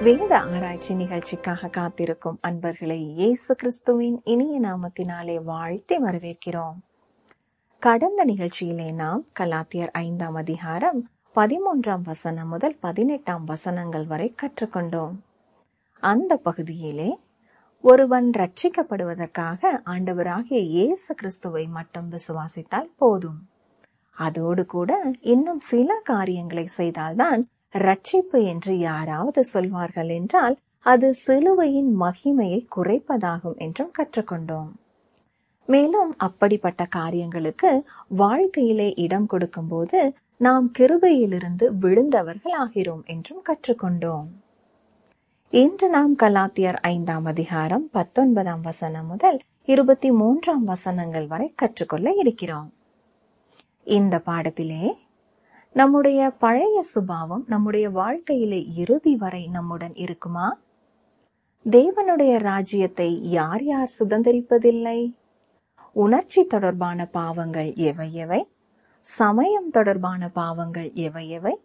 வேத ஆராய்ச்சி நிகழ்ச்சிக்காக காத்திருக்கும் அன்பர்களை இயேசு கிறிஸ்துவின் இனிய நாமத்தினாலே வாழ்த்தி வரவேற்கிறோம் கடந்த நிகழ்ச்சியிலே நாம் கலாத்தியர் ஐந்தாம் அதிகாரம் பதிமூன்றாம் வசனம் முதல் பதினெட்டாம் வசனங்கள் வரை கற்றுக்கொண்டோம் அந்த பகுதியிலே ஒருவன் ரட்சிக்கப்படுவதற்காக ஆண்டவராகிய இயேசு கிறிஸ்துவை மட்டும் விசுவாசித்தால் போதும் அதோடு கூட இன்னும் சில காரியங்களை செய்தால்தான் ரட்சிப்பு என்று யாராவது சொல்வார்கள் என்றால் அது சிலுவையின் மகிமையை குறைப்பதாகும் என்றும் கற்றுக்கொண்டோம் மேலும் அப்படிப்பட்ட காரியங்களுக்கு வாழ்க்கையிலே இடம் கொடுக்கும்போது நாம் கிருபையிலிருந்து விழுந்தவர்கள் ஆகிறோம் என்றும் கற்றுக்கொண்டோம் இன்று நாம் கலாத்தியர் ஐந்தாம் அதிகாரம் பத்தொன்பதாம் வசனம் முதல் இருபத்தி மூன்றாம் வசனங்கள் வரை கற்றுக்கொள்ள இருக்கிறோம் இந்த பாடத்திலே நம்முடைய பழைய சுபாவம் நம்முடைய வாழ்க்கையிலே இறுதி வரை நம்முடன் இருக்குமா தேவனுடைய ராஜ்யத்தை யார் யார் சுதந்திரிப்பதில்லை உணர்ச்சி தொடர்பான பாவங்கள் எவை எவை சமயம் தொடர்பான பாவங்கள் எவை எவை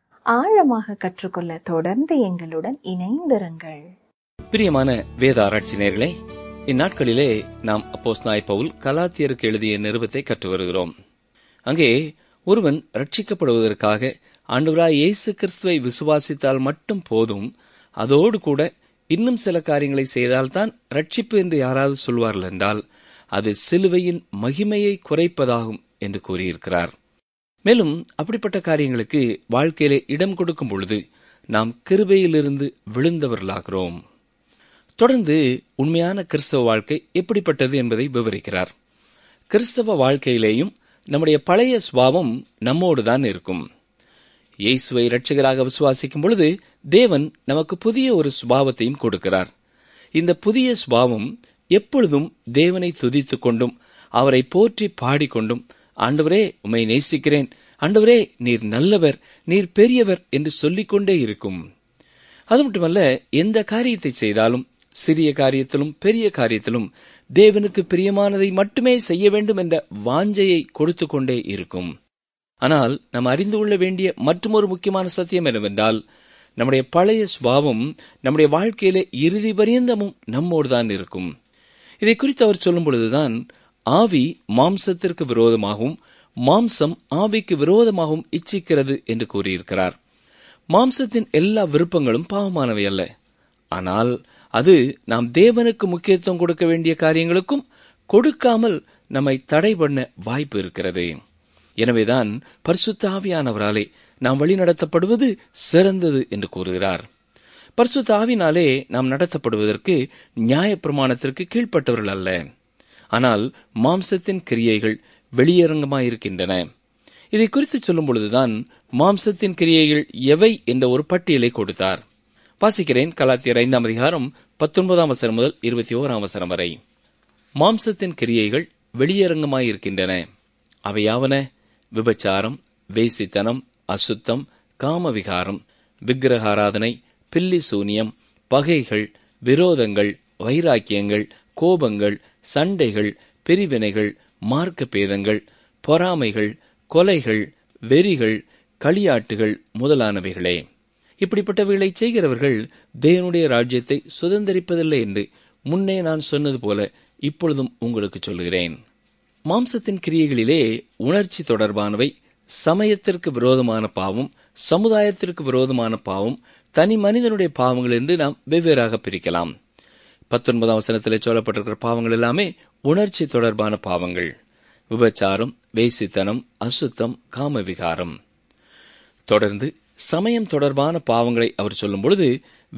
ஆழமாக கற்றுக்கொள்ள தொடர்ந்து எங்களுடன் இணைந்திருங்கள் பிரியமான வேத ஆராய்ச்சி நேர்களே இந்நாட்களிலே நாம் அப்போஸ் நாய் பவுல் கலாத்தியருக்கு எழுதிய நிருபத்தை கற்று வருகிறோம் அங்கே ஒருவன் ரட்சிக்கப்படுவதற்காக ஆண்டவராய் இயேசு கிறிஸ்துவை விசுவாசித்தால் மட்டும் போதும் அதோடு கூட இன்னும் சில காரியங்களை செய்தால்தான் ரட்சிப்பு என்று யாராவது சொல்வார்கள் என்றால் அது சிலுவையின் மகிமையை குறைப்பதாகும் என்று கூறியிருக்கிறார் மேலும் அப்படிப்பட்ட காரியங்களுக்கு வாழ்க்கையிலே இடம் கொடுக்கும் பொழுது நாம் கிருபையிலிருந்து விழுந்தவர்களாகிறோம் தொடர்ந்து உண்மையான கிறிஸ்தவ வாழ்க்கை எப்படிப்பட்டது என்பதை விவரிக்கிறார் கிறிஸ்தவ வாழ்க்கையிலேயும் நம்முடைய பழைய சுபாவம் நம்மோடு தான் இருக்கும் இயேசுவை இரட்சகராக விசுவாசிக்கும் பொழுது தேவன் நமக்கு புதிய ஒரு சுபாவத்தையும் கொடுக்கிறார் இந்த புதிய சுபாவம் எப்பொழுதும் தேவனை துதித்துக் கொண்டும் அவரை போற்றி பாடிக்கொண்டும் ஆண்டவரே உம்மை நேசிக்கிறேன் ஆண்டவரே நீர் நல்லவர் நீர் பெரியவர் என்று சொல்லிக்கொண்டே இருக்கும் அது மட்டுமல்ல எந்த காரியத்தை செய்தாலும் சிறிய காரியத்திலும் பெரிய காரியத்திலும் தேவனுக்கு பிரியமானதை மட்டுமே செய்ய வேண்டும் என்ற வாஞ்சையை கொடுத்து கொண்டே இருக்கும் ஆனால் நாம் அறிந்து கொள்ள வேண்டிய மற்றொரு முக்கியமான சத்தியம் என்னவென்றால் நம்முடைய பழைய சுபாவம் நம்முடைய வாழ்க்கையிலே இறுதி பரியந்தமும் நம்மோடு தான் இருக்கும் இதை குறித்து அவர் சொல்லும் பொழுதுதான் ஆவி மாம்சத்திற்கு விரோதமாகவும் மாம்சம் ஆவிக்கு விரோதமாகவும் இச்சிக்கிறது என்று கூறியிருக்கிறார் மாம்சத்தின் எல்லா விருப்பங்களும் பாவமானவை அல்ல ஆனால் அது நாம் தேவனுக்கு முக்கியத்துவம் கொடுக்க வேண்டிய காரியங்களுக்கும் கொடுக்காமல் நம்மை தடை பண்ண வாய்ப்பு இருக்கிறது எனவேதான் பரிசுத்த ஆவியானவராலே நாம் வழிநடத்தப்படுவது சிறந்தது என்று கூறுகிறார் பரிசுத்த ஆவினாலே நாம் நடத்தப்படுவதற்கு நியாயப்பிரமாணத்திற்கு கீழ்ப்பட்டவர்கள் அல்ல ஆனால் மாம்சத்தின் கிரியைகள் வெளியரங்கமாயிருக்கின்றன இதை குறித்து சொல்லும் பொழுதுதான் மாம்சத்தின் கிரியைகள் எவை என்ற ஒரு பட்டியலை கொடுத்தார் வாசிக்கிறேன் கலாத்தியர் ஐந்தாம் அதிகாரம் பத்தொன்பதாம் வசனம் முதல் இருபத்தி ஓராம் வசனம் வரை மாம்சத்தின் கிரியைகள் வெளியரங்கமாயிருக்கின்றன அவையாவன விபச்சாரம் வேசித்தனம் அசுத்தம் காமவிகாரம் விக்கிரகாராதனை பில்லி சூனியம் பகைகள் விரோதங்கள் வைராக்கியங்கள் கோபங்கள் சண்டைகள் பிரிவினைகள் மார்க்க பேதங்கள் பொறாமைகள் கொலைகள் வெறிகள் களியாட்டுகள் முதலானவைகளே இப்படிப்பட்டவைகளை செய்கிறவர்கள் தேவனுடைய ராஜ்யத்தை சுதந்திரிப்பதில்லை என்று முன்னே நான் சொன்னது போல இப்பொழுதும் உங்களுக்கு சொல்கிறேன் மாம்சத்தின் கிரியைகளிலே உணர்ச்சி தொடர்பானவை சமயத்திற்கு விரோதமான பாவம் சமுதாயத்திற்கு விரோதமான பாவம் தனி மனிதனுடைய பாவங்கள் என்று நாம் வெவ்வேறாக பிரிக்கலாம் பத்தொன்பதாம் வசனத்தில் சொல்லப்பட்டிருக்கிற பாவங்கள் எல்லாமே உணர்ச்சி தொடர்பான பாவங்கள் விபச்சாரம் வேசித்தனம் அசுத்தம் காமவிகாரம் தொடர்ந்து சமயம் தொடர்பான பாவங்களை அவர் சொல்லும் பொழுது